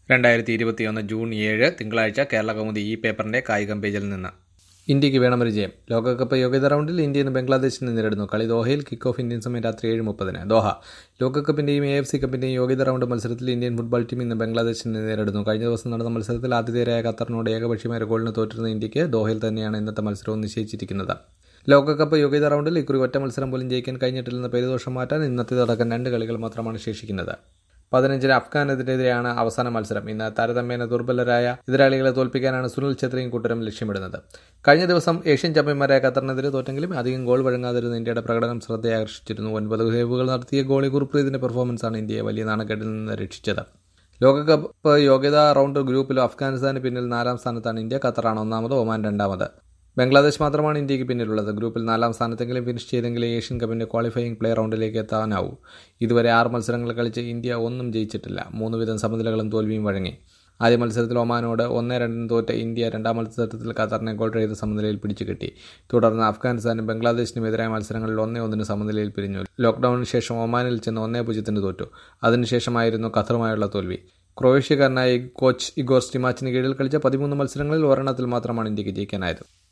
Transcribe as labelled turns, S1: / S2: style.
S1: രണ്ടായിരത്തി ഇരുപത്തിയൊന്ന് ജൂൺ ഏഴ് തിങ്കളാഴ്ച കേരള കൗമുദി ഈ പേപ്പറിന്റെ കായികം പേജിൽ നിന്ന് ഇന്ത്യക്ക് വേണമൊരു ജയം ലോകകപ്പ് യോഗ്യതാ റൗണ്ടിൽ ഇന്ത്യ ഇന്ന് ബംഗ്ലാദേശിനെ നേരിടുന്നു കളി ദോഹയിൽ കിക്ക് ഓഫ് ഇന്ത്യൻ സമയം രാത്രി ഏഴ് മുപ്പതിന് ദോഹ ലോകകപ്പിന്റെയും എ എഫ് സി കപ്പിന്റെയും യോഗ്യതാ റൗണ്ട് മത്സരത്തിൽ ഇന്ത്യൻ ഫുട്ബോൾ ടീം ഇന്ന് ബംഗ്ലാദേശിനെ നേരിടുന്നു കഴിഞ്ഞ ദിവസം നടന്ന മത്സരത്തിൽ ആതിഥേയരായ ഖത്തറിനോട് ഏകപക്ഷീയമായ ഒരു ഗോളിന് തോറ്റിരുന്ന ഇന്ത്യക്ക് ദോഹയിൽ തന്നെയാണ് ഇന്നത്തെ മത്സരവും നിശ്ചയിച്ചിരിക്കുന്നത് ലോകകപ്പ് യോഗ്യതാ റൗണ്ടിൽ ഇക്കുറി ഒറ്റ മത്സരം പോലും ജയിക്കാൻ കഴിഞ്ഞിട്ടില്ലെന്ന പേരുദോഷം മാറ്റാൻ ഇന്നത്തേതടക്കം രണ്ട് കളികൾ മാത്രമാണ് ശേഷിക്കുന്നത് പതിനഞ്ചിന് അഫ്ഗാനെതിരെയാണ് അവസാന മത്സരം ഇന്ന് താരതമ്യേന ദുർബലരായ എതിരാളികളെ തോൽപ്പിക്കാനാണ് സുനിൽ ഛത്രിയും കൂട്ടരും ലക്ഷ്യമിടുന്നത് കഴിഞ്ഞ ദിവസം ഏഷ്യൻ ചാമ്പ്യന്മാരായ ഖത്തറിനെതിരെ തോറ്റെങ്കിലും അധികം ഗോൾ വഴങ്ങാതിരുന്ന ഇന്ത്യയുടെ പ്രകടനം ശ്രദ്ധയെ ആകർഷിച്ചിരുന്നു ഒൻപത് സേവുകൾ നടത്തിയ ഗോളി ഗുർപ്രീതിന്റെ പെർഫോമൻസാണ് ഇന്ത്യയെ വലിയ നാണക്കേട്ടിൽ നിന്ന് രക്ഷിച്ചത് ലോകകപ്പ് യോഗ്യതാ റൗണ്ട് ഗ്രൂപ്പിൽ അഫ്ഗാനിസ്ഥാന് പിന്നിൽ നാലാം സ്ഥാനത്താണ് ഇന്ത്യ ഖത്തറാണ് ഒന്നാമത് ഒമാൻ രണ്ടാമത് ബംഗ്ലാദേശ് മാത്രമാണ് ഇന്ത്യക്ക് പിന്നിലുള്ളത് ഗ്രൂപ്പിൽ നാലാം സ്ഥാനത്തെങ്കിലും ഫിനിഷ് ചെയ്തെങ്കിലേ ഏഷ്യൻ കപ്പിന്റെ ക്വാളിഫയിങ് പ്ലേ റൗണ്ടിലേക്ക് എത്താനാവൂ ഇതുവരെ ആറ് മത്സരങ്ങൾ കളിച്ച് ഇന്ത്യ ഒന്നും ജയിച്ചിട്ടില്ല മൂന്ന് വിധം സമനിലകളും തോൽവിയും വഴങ്ങി ആദ്യ മത്സരത്തിൽ ഒമാനോട് ഒന്നേ രണ്ടിന് തോറ്റ ഇന്ത്യ രണ്ടാം മത്സരത്തിൽ ഖത്തറിനെ ഗോൾ ചെയ്ത് സമനിലയിൽ പിടിച്ചു കിട്ടി തുടർന്ന് അഫ്ഗാനിസ്ഥാനും ബംഗ്ലാദേശിനും എതിരായ മത്സരങ്ങളിൽ ഒന്നേ ഒന്നിന് സമനിലയിൽ പിരിഞ്ഞു ലോക്ക്ഡൌണിന് ശേഷം ഒമാനിൽ ചെന്ന് ഒന്നേ പൂജ്യത്തിന് തോറ്റു അതിനുശേഷമായിരുന്നു ഖത്തറുമായുള്ള തോൽവി ക്രൊയേഷ്യക്കാരനായ കോച്ച് ഇഗോർ സ്റ്റിമാച്ചിന് കീഴിൽ കളിച്ച പതിമൂന്ന് മത്സരങ്ങളിൽ ഒരെണ്ണത്തിൽ മാത്രമാണ് ഇന്ത്യക്ക് ജയിക്കാനായത്